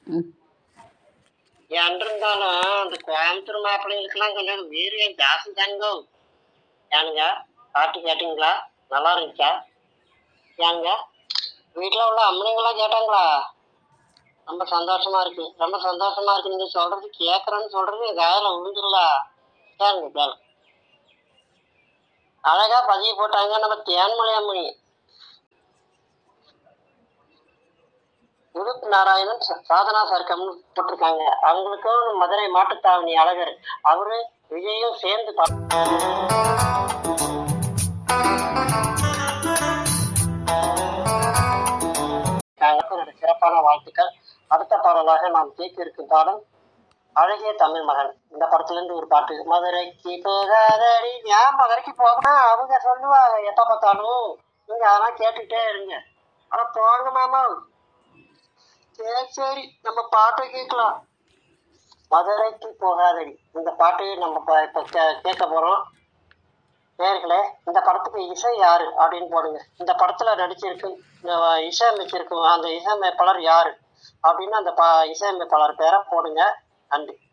ம் என்று இருந்தாலும் அந்த கோயம்புத்தூர் மாப்பிள்ளைங்களுக்கெல்லாம் கொஞ்சம் வீரியம் ஜாஸ்தி தானுங்க ஏனுங்க பாட்டு கேட்டீங்களா நல்லா இருந்துச்சா ஏனுங்க வீட்டில் உள்ள அம்மனிங்களாம் கேட்டாங்களா ரொம்ப சந்தோஷமா இருக்கு ரொம்ப சந்தோஷமா இருக்கு நீங்க சொல்றது கேட்கறேன்னு சொல்றது என் காதில் விழுந்துடல கேளுங்க கேளு அழகா பதிவு போட்டாங்க நம்ம தேன்மொழி அம்மணி உதித் நாராயணன் ச- சாதனா சர்க்கம்னு போட்டிருக்காங்க அவங்களுக்கும் மதுரை மாட்டுத்தாவணி அழகர் அவரு விஜயும் சேர்ந்து பா- அவங்களுக்கு சிறப்பான வாழ்த்துக்கள் அடுத்த பாடலாக நாம் கேட்க இருக்கும் பாடல் அழகிய தமிழ் மகன் இந்த படத்துல இருந்து ஒரு பாட்டு மதுரைக்கு போகாதடி ஏன் மதுரைக்கு போகணும் அவங்க சொல்லுவாங்க எப்ப பார்த்தாலும் நீங்க அதெல்லாம் கேட்டுக்கிட்டே இருங்க ஆனா போங்க மாமா சரி சரி நம்ம பாட்டை கேட்கலாம் மதுரைக்கு போகாதடி இந்த பாட்டு நம்ம ப- இப்ப கே- கேட்க போறோம் நேர்களே இந்த படத்துக்கு இசை யாரு அப்படின்னு போடுங்க இந்த படத்துல நடிச்சிருக்கு இந்த இசையமைச்சிருக்கும் அந்த இசையமைப்பாளர் யாரு அப்படின்னு அந்த ப இசையமைப்பாளர் பேரை போடுங்க நன்றி